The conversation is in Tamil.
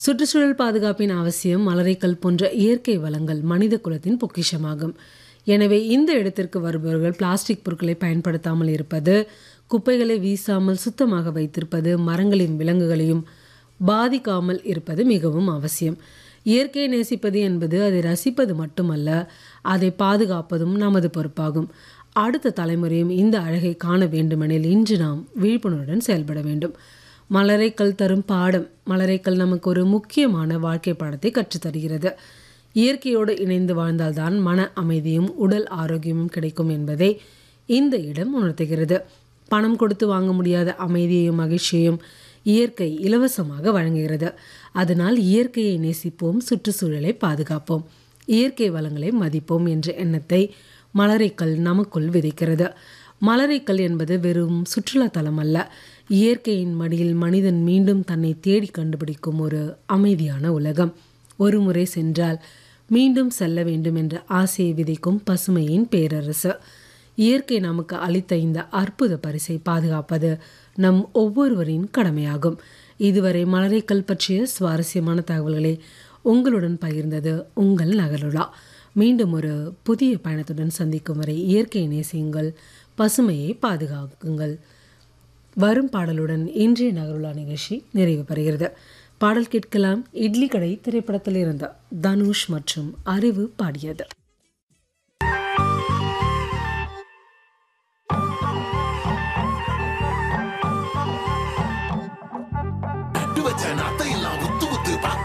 சுற்றுச்சூழல் பாதுகாப்பின் அவசியம் மலரைக்கல் போன்ற இயற்கை வளங்கள் மனித குலத்தின் பொக்கிஷமாகும் எனவே இந்த இடத்திற்கு வருபவர்கள் பிளாஸ்டிக் பொருட்களை பயன்படுத்தாமல் இருப்பது குப்பைகளை வீசாமல் சுத்தமாக வைத்திருப்பது மரங்களின் விலங்குகளையும் பாதிக்காமல் இருப்பது மிகவும் அவசியம் இயற்கையை நேசிப்பது என்பது அதை ரசிப்பது மட்டுமல்ல அதை பாதுகாப்பதும் நமது பொறுப்பாகும் அடுத்த தலைமுறையும் இந்த அழகை காண வேண்டுமெனில் இன்று நாம் விழிப்புணர்வுடன் செயல்பட வேண்டும் மலரைக்கல் தரும் பாடம் மலரைக்கல் நமக்கு ஒரு முக்கியமான வாழ்க்கை பாடத்தை கற்றுத்தருகிறது இயற்கையோடு இணைந்து வாழ்ந்தால்தான் மன அமைதியும் உடல் ஆரோக்கியமும் கிடைக்கும் என்பதை இந்த இடம் உணர்த்துகிறது பணம் கொடுத்து வாங்க முடியாத அமைதியையும் மகிழ்ச்சியையும் இயற்கை இலவசமாக வழங்குகிறது அதனால் இயற்கையை நேசிப்போம் சுற்றுச்சூழலை பாதுகாப்போம் இயற்கை வளங்களை மதிப்போம் என்ற எண்ணத்தை மலரைக்கல் நமக்குள் விதைக்கிறது மலரைக்கல் என்பது வெறும் சுற்றுலா தலம் அல்ல இயற்கையின் மடியில் மனிதன் மீண்டும் தன்னை தேடி கண்டுபிடிக்கும் ஒரு அமைதியான உலகம் ஒரு முறை சென்றால் மீண்டும் செல்ல வேண்டும் என்ற ஆசையை விதைக்கும் பசுமையின் பேரரசு இயற்கை நமக்கு அளித்த இந்த அற்புத பரிசை பாதுகாப்பது நம் ஒவ்வொருவரின் கடமையாகும் இதுவரை மலரைக்கல் பற்றிய சுவாரஸ்யமான தகவல்களை உங்களுடன் பகிர்ந்தது உங்கள் நகலுலா மீண்டும் ஒரு புதிய பயணத்துடன் சந்திக்கும் வரை இயற்கையை நேசியுங்கள் பசுமையை பாதுகாக்குங்கள் வரும் பாடலுடன் இன்றைய நகருலா நிகழ்ச்சி நிறைவு பெறுகிறது பாடல் கேட்கலாம் இட்லி கடை திரைப்படத்தில் இருந்த தனுஷ் மற்றும் அறிவு பாடியது